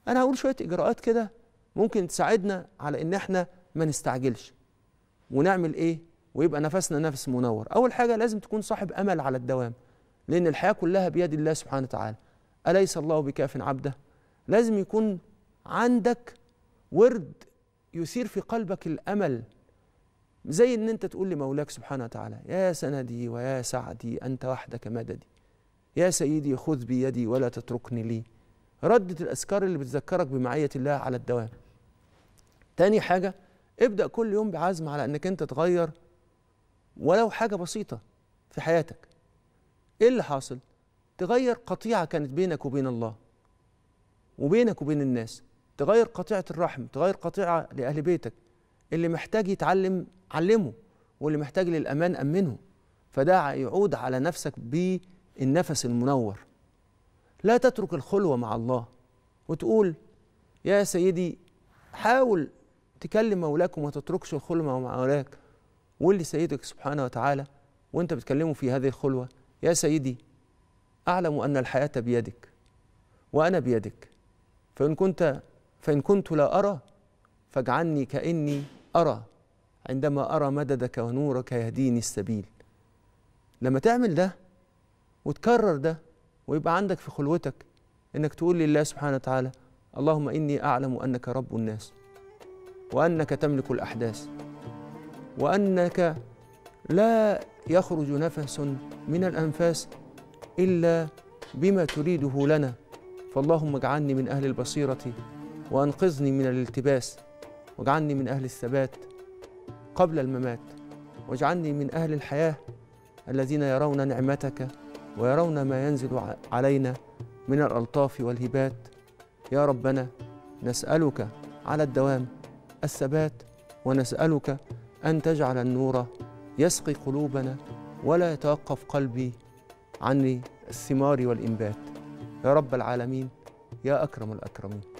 انا هقول شويه اجراءات كده ممكن تساعدنا على ان احنا ما نستعجلش ونعمل ايه ويبقى نفسنا نفس منور اول حاجه لازم تكون صاحب امل على الدوام لان الحياه كلها بيد الله سبحانه وتعالى اليس الله بكاف عبده لازم يكون عندك ورد يثير في قلبك الامل زي ان انت تقول لمولاك سبحانه وتعالى يا سندي ويا سعدي انت وحدك مددي يا سيدي خذ بيدي ولا تتركني لي ردة الأذكار اللي بتذكرك بمعية الله على الدوام تاني حاجة ابدأ كل يوم بعزم على أنك أنت تغير ولو حاجة بسيطة في حياتك إيه اللي حاصل؟ تغير قطيعة كانت بينك وبين الله وبينك وبين الناس تغير قطيعة الرحم تغير قطيعة لأهل بيتك اللي محتاج يتعلم علمه واللي محتاج للأمان أمنه فده يعود على نفسك بالنفس المنور لا تترك الخلوة مع الله وتقول يا سيدي حاول تكلم مولاك وما تتركش الخلوة مع مولاك واللي سيدك سبحانه وتعالى وانت بتكلمه في هذه الخلوة يا سيدي أعلم أن الحياة بيدك وأنا بيدك فإن كنت فإن كنت لا أرى فاجعلني كأني أرى عندما أرى مددك ونورك يهديني السبيل لما تعمل ده وتكرر ده ويبقى عندك في خلوتك انك تقول لله سبحانه وتعالى اللهم اني اعلم انك رب الناس وانك تملك الاحداث وانك لا يخرج نفس من الانفاس الا بما تريده لنا فاللهم اجعلني من اهل البصيره وانقذني من الالتباس واجعلني من اهل الثبات قبل الممات واجعلني من اهل الحياه الذين يرون نعمتك ويرون ما ينزل علينا من الألطاف والهبات يا ربنا نسألك على الدوام الثبات ونسألك أن تجعل النور يسقي قلوبنا ولا يتوقف قلبي عن الثمار والإنبات يا رب العالمين يا أكرم الأكرمين